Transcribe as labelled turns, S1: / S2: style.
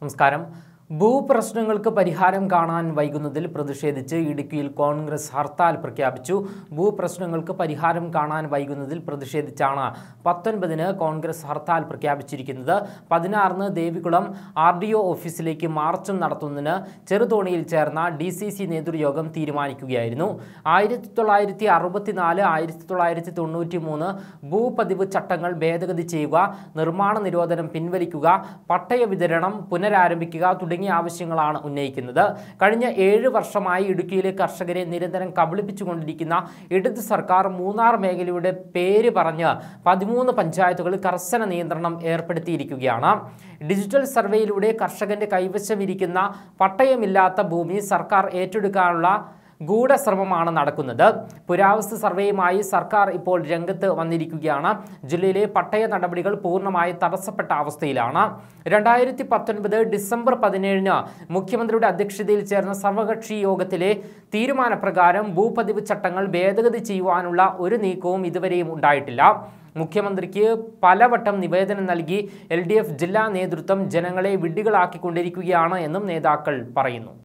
S1: നമസ്കാരം ഭൂപ്രശ്നങ്ങൾക്ക് പരിഹാരം കാണാൻ വൈകുന്നതിൽ പ്രതിഷേധിച്ച് ഇടുക്കിയിൽ കോൺഗ്രസ് ഹർത്താൽ പ്രഖ്യാപിച്ചു ഭൂപ്രശ്നങ്ങൾക്ക് പരിഹാരം കാണാൻ വൈകുന്നതിൽ പ്രതിഷേധിച്ചാണ് പത്തൊൻപതിന് കോൺഗ്രസ് ഹർത്താൽ പ്രഖ്യാപിച്ചിരിക്കുന്നത് പതിനാറിന് ദേവികുളം ആർ ഡി ഒ ഓഫീസിലേക്ക് മാർച്ചും നടത്തുന്നതിന് ചെറുതോണിയിൽ ചേർന്ന ഡി സി സി നേതൃയോഗം തീരുമാനിക്കുകയായിരുന്നു ആയിരത്തി തൊള്ളായിരത്തി അറുപത്തിനാല് ആയിരത്തി തൊള്ളായിരത്തി തൊണ്ണൂറ്റി മൂന്ന് ഭൂപതിവ് ചട്ടങ്ങൾ ഭേദഗതി ചെയ്യുക നിർമ്മാണ നിരോധനം പിൻവലിക്കുക പട്ടയ വിതരണം പുനരാരംഭിക്കുക തുടങ്ങിയ ആവശ്യങ്ങളാണ് ഉന്നയിക്കുന്നത് കഴിഞ്ഞ ഏഴ് വർഷമായി ഇടുക്കിയിലെ കർഷകരെ നിരന്തരം കബളിപ്പിച്ചുകൊണ്ടിരിക്കുന്ന ഇടത് സർക്കാർ മൂന്നാർ മേഖലയുടെ പേര് പറഞ്ഞ് പതിമൂന്ന് പഞ്ചായത്തുകളിൽ കർശന നിയന്ത്രണം ഏർപ്പെടുത്തിയിരിക്കുകയാണ് ഡിജിറ്റൽ സർവേയിലൂടെ കർഷകന്റെ കൈവശമിരിക്കുന്ന പട്ടയമില്ലാത്ത ഭൂമി സർക്കാർ ഏറ്റെടുക്കാനുള്ള ഗൂഢശ്രമമാണ് നടക്കുന്നത് പുരാവസ്തു സർവേയുമായി സർക്കാർ ഇപ്പോൾ രംഗത്ത് വന്നിരിക്കുകയാണ് ജില്ലയിലെ പട്ടയ നടപടികൾ പൂർണ്ണമായി തടസ്സപ്പെട്ട അവസ്ഥയിലാണ് രണ്ടായിരത്തി പത്തൊൻപത് ഡിസംബർ പതിനേഴിന് മുഖ്യമന്ത്രിയുടെ അധ്യക്ഷതയിൽ ചേർന്ന സർവകക്ഷി യോഗത്തിലെ തീരുമാനപ്രകാരം ഭൂപതിവ് ചട്ടങ്ങൾ ഭേദഗതി ചെയ്യുവാനുള്ള ഒരു നീക്കവും ഇതുവരെയും ഉണ്ടായിട്ടില്ല മുഖ്യമന്ത്രിക്ക് പലവട്ടം നിവേദനം നൽകി എൽ ജില്ലാ നേതൃത്വം ജനങ്ങളെ വിഡ്ഢികളാക്കിക്കൊണ്ടിരിക്കുകയാണ് എന്നും നേതാക്കൾ പറയുന്നു